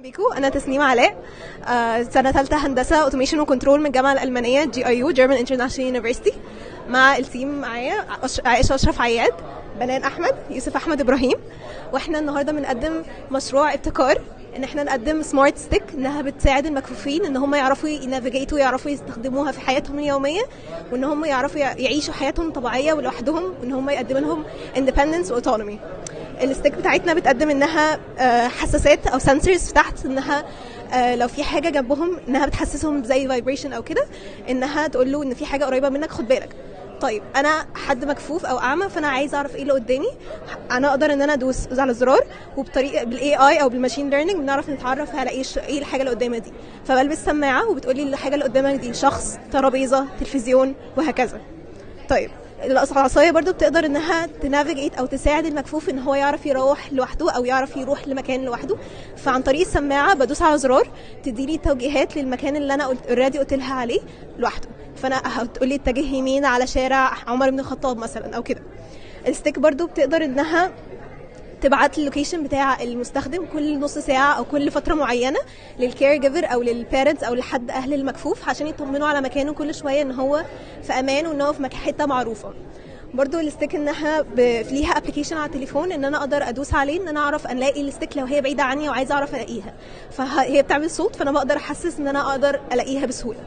بيكم انا تسنيم علاء آه، سنه ثالثه هندسه اوتوميشن وكنترول من الجامعه الالمانيه جي اي يو جيرمان انترناشونال يونيفرسيتي مع التيم معايا أش- عائشه اشرف عياد بنان احمد يوسف احمد ابراهيم واحنا النهارده بنقدم مشروع ابتكار ان احنا نقدم سمارت ستيك انها بتساعد المكفوفين ان هم يعرفوا ينافيجيتوا يعرفوا يستخدموها في حياتهم اليوميه وان هم يعرفوا يع- يعيشوا حياتهم طبيعيه ولوحدهم وان هم يقدم لهم اندبندنس واوتونومي الستيك بتاعتنا بتقدم انها آه، حساسات او سنسورز تحت انها آه، لو في حاجه جنبهم انها بتحسسهم زي فايبريشن او كده انها تقول له ان في حاجه قريبه منك خد بالك طيب انا حد مكفوف او اعمى فانا عايزه اعرف ايه اللي قدامي انا اقدر ان انا ادوس على الزرار وبطريقه بالاي اي او بالماشين ليرنينج بنعرف نتعرف على ايه ش- ايه الحاجه اللي قدامي دي فبلبس سماعه وبتقولي الحاجه اللي قدامك دي شخص ترابيزه تلفزيون وهكذا طيب العصايه برضو بتقدر انها تنافيجيت او تساعد المكفوف ان هو يعرف يروح لوحده او يعرف يروح لمكان لوحده فعن طريق السماعه بدوس على زرار تديني توجيهات للمكان اللي انا قلت اوريدي قلت لها عليه لوحده فانا هتقولي اتجه يمين على شارع عمر بن الخطاب مثلا او كده الستيك برضو بتقدر انها تبعت اللوكيشن بتاع المستخدم كل نص ساعه او كل فتره معينه للكير جيفر او للبيرنتس او لحد اهل المكفوف عشان يطمنوا على مكانه كل شويه ان هو في امان وان هو في مك- حته معروفه برضو الستيك انها ب... ليها ابلكيشن على التليفون ان انا اقدر ادوس عليه ان انا اعرف الاقي الستيك لو هي بعيده عني وعايزه اعرف الاقيها فهي بتعمل صوت فانا بقدر احسس ان انا اقدر الاقيها بسهوله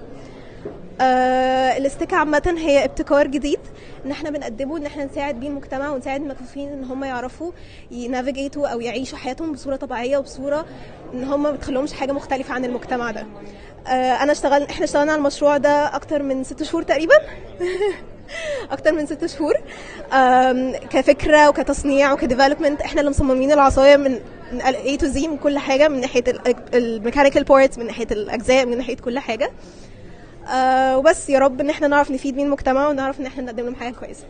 آه الاستيك عامة هي ابتكار جديد ان احنا بنقدمه ان احنا نساعد بيه المجتمع ونساعد المكفوفين ان هم يعرفوا ينافيجيتوا او يعيشوا حياتهم بصورة طبيعية وبصورة ان هم ما بتخليهمش حاجة مختلفة عن المجتمع ده آه انا اشتغل احنا اشتغلنا على المشروع ده اكتر من ست شهور تقريبا اكتر من ست شهور آم، كفكره وكتصنيع وكديفلوبمنت احنا اللي مصممين العصايه من من A to Z من كل حاجه من ناحيه الميكانيكال بارتس من ناحيه الاجزاء من ناحيه كل حاجه آه وبس يا رب ان احنا نعرف نفيد بيه المجتمع ونعرف ان احنا نقدم لهم حاجه كويسه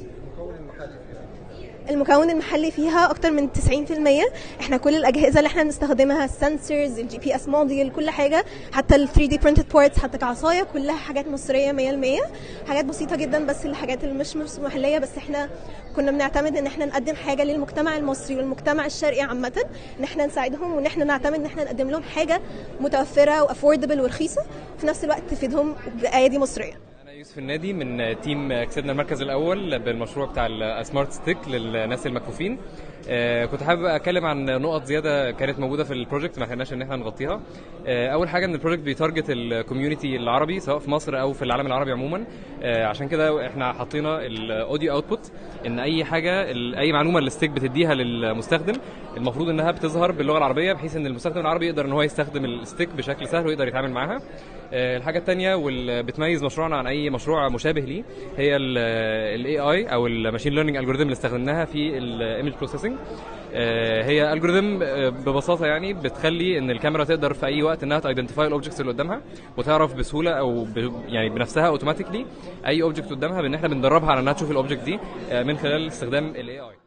المكون المحلي فيها اكتر من 90% احنا كل الاجهزه اللي احنا بنستخدمها السنسورز الجي بي اس موديل كل حاجه حتى ال 3 دي printed بارتس حتى كعصايه كلها حاجات مصريه 100% حاجات بسيطه جدا بس الحاجات اللي مش مش محليه بس احنا كنا بنعتمد ان احنا نقدم حاجه للمجتمع المصري والمجتمع الشرقي عامه ان احنا نساعدهم وان احنا نعتمد ان احنا نقدم لهم حاجه متوفره وافوردبل ورخيصه في نفس الوقت تفيدهم بايادي مصريه انا يوسف النادي من تيم كسبنا المركز الاول بالمشروع بتاع السمارت ستيك للناس المكفوفين آه، كنت حابب اتكلم عن نقط زياده كانت موجوده في البروجكت ما لحقناش ان احنا نغطيها آه، اول حاجه ان البروجكت بيتارجت الكوميونتي العربي سواء في مصر او في العالم العربي عموما آه، عشان كده احنا حطينا الاوديو اوتبوت ان اي حاجه ال- اي معلومه الستيك بتديها للمستخدم المفروض انها بتظهر باللغه العربيه بحيث ان المستخدم العربي يقدر ان هو يستخدم الستيك بشكل سهل ويقدر يتعامل معاها آه، الحاجه الثانيه واللي بتميز مشروعنا عن اي مشروع مشابه ليه هي الاي اي او الماشين ليرنينج الجوريزم اللي استخدمناها في الايمج بروسيسنج هي الجوريزم ببساطه يعني بتخلي ان الكاميرا تقدر في اي وقت انها تايدنتيفاي الاوبجكتس اللي قدامها وتعرف بسهوله او ب يعني بنفسها اوتوماتيكلي اي اوبجكت قدامها بان احنا بندربها على انها تشوف الاوبجكت دي آه، من خلال استخدام الاي اي